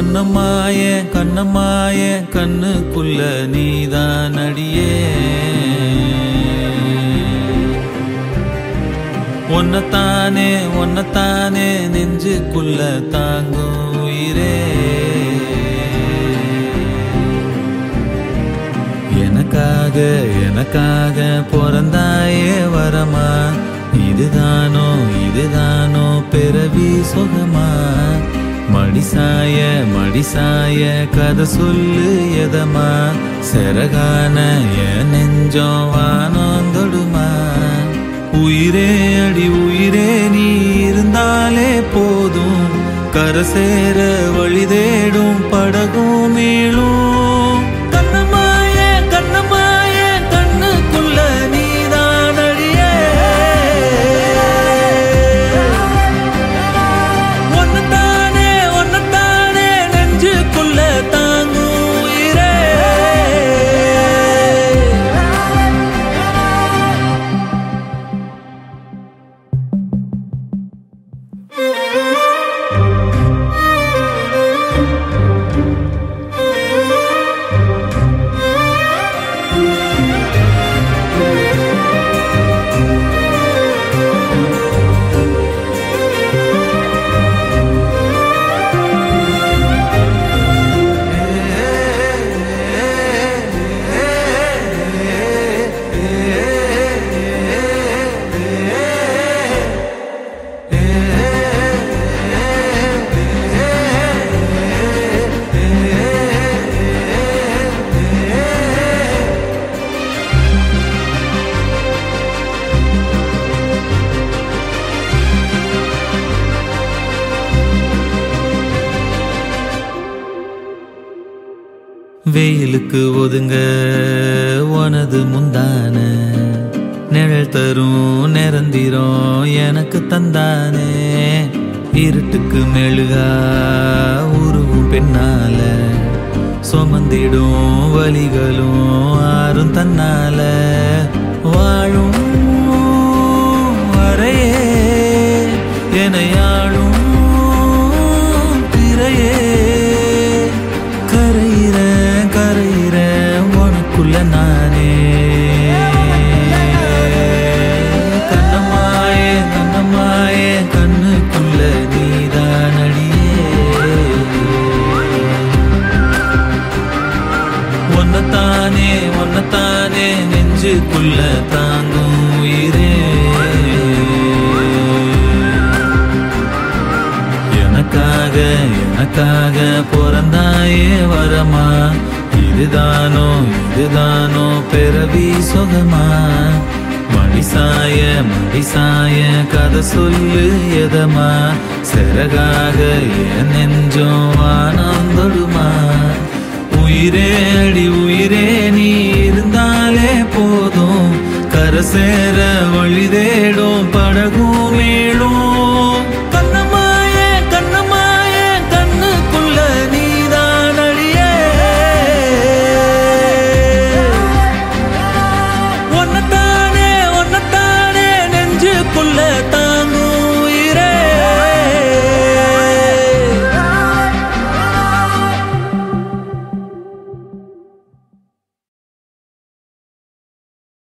கண்ணம்மாய கண்ணம்மாய கண்ணுக்குள்ள நீதான் அடியே ஒன்னத்தானே ஒன்னத்தானே நெஞ்சுக்குள்ள தாங்கும் உயிரே எனக்காக எனக்காக பிறந்தாயே வரமா இதுதானோ இதுதானோ பிறவி சுகமா மடிசாய மடிசாய கதை சொல்லு எதமா செரகான என் நெஞ்சம் வானந்தொடுமா உயிரே அடி உயிரே நீ இருந்தாலே போதும் கரை சேர வழி தேடும் படகும் மீளும் கண்ணமாய கண்ணமாய கண்ணுக்குள்ள நீதான் அடியே ஒன்னத்தானே ஒன்னத்தானே நெஞ்சுக்குள்ள தாங்கும் உயிரே வெயிலுக்கு ஒதுங்க உனது முந்தான நிழல் தரும் நிரந்திரம் எனக்கு தந்தானே இருட்டுக்கு மெழுகா உருவும் பெண்ணால சுமந்திடும் வலிகளும் ஆறும் தன்னால வாழும் வரையே எனையாளும் திரையே கரையிற கரையிற உனக்குள்ள நானே கண்ணமாயே கண்ணமாயே கண்ணுக்குள்ள நீதான் அடியே ஒன்னத்தானே ஒன்னத்தானே நெஞ்சுக்குள்ள தாங்கும் உயிரே எனக்காக எனக்காக பிறந்தாயே வரமா இதுதானோ இதுதானோ பிறவி சுகமா மடிசாய மடிசாய கதை சொல்லு எதமா சிறகாக என் நெஞ்சம் வானந்தொடுமா உயிரே அடி உயிரே நீ இருந்தாலே போதும் கரை சேர